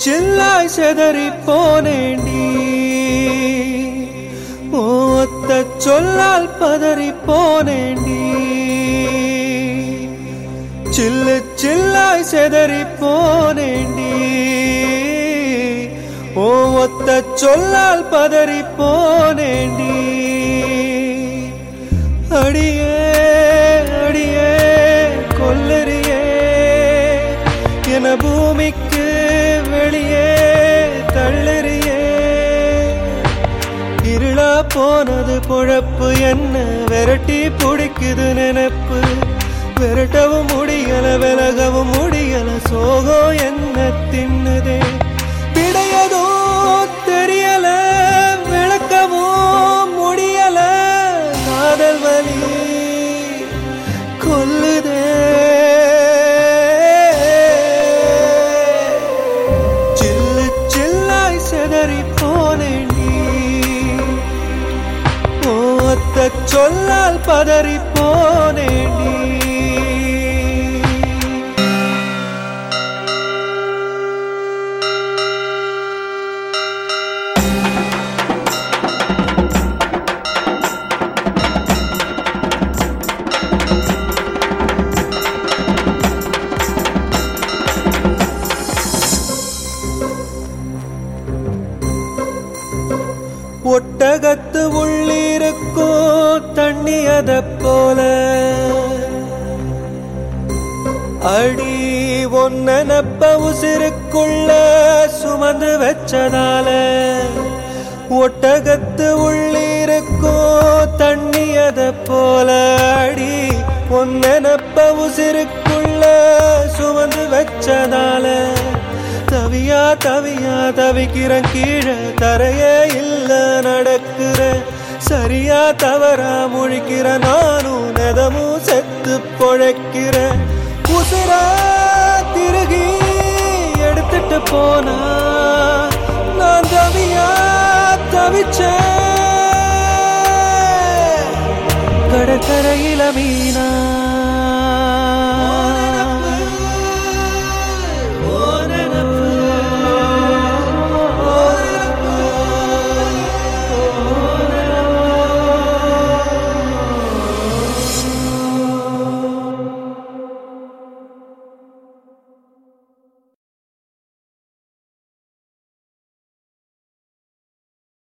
சில்லாய் செதறி போனேண்டி ஓத்த சொல்லால் பதறி போனேண்டி சில்லு சில்லாய் செதறி போனேண்டி ஓ ஒத்த சொல்லால் பதறி போனேண்டி அடியே அடியே கொல்லறியே என பூமிக்கு வெளியே தள்ளறியே இருளா போனது பொழப்பு என்ன விரட்டி பிடிக்குது நினைப்பு விரட்டவும் முடியல விலகவும் முடியல சோகம் என்ன தின்னுதே பிடையதோ தெரியல விளக்கவும் முடியல காதல் வலி கொல்லுதே சில்லு சில்லாய் செதறி போனேண்டி ஓத்த சொல்லால் பதறி போனேண்டி ஒட்டகத்து உள்ளிருக்கோ தண்ணி அத போல அடி ஒன்னப்ப உசிருக்குள்ள சுமந்து வச்சதால ஒட்டகத்து உள்ளிருக்கோ தண்ணி அத போல அடி ஒன்னப்ப உசிருக்குள்ள சுமந்து வச்சதால தவியா தவியா தவிக்கிறேன் கீழே தரையே இல்ல நடக்கிற சரியா தவறா முழிக்கிற நானும் நெதமும் செத்து பொழைக்கிற உசுர திருகி எடுத்துட்டு போனா நான் தவியா தவிச்சேன் கடற்கரையில மீனா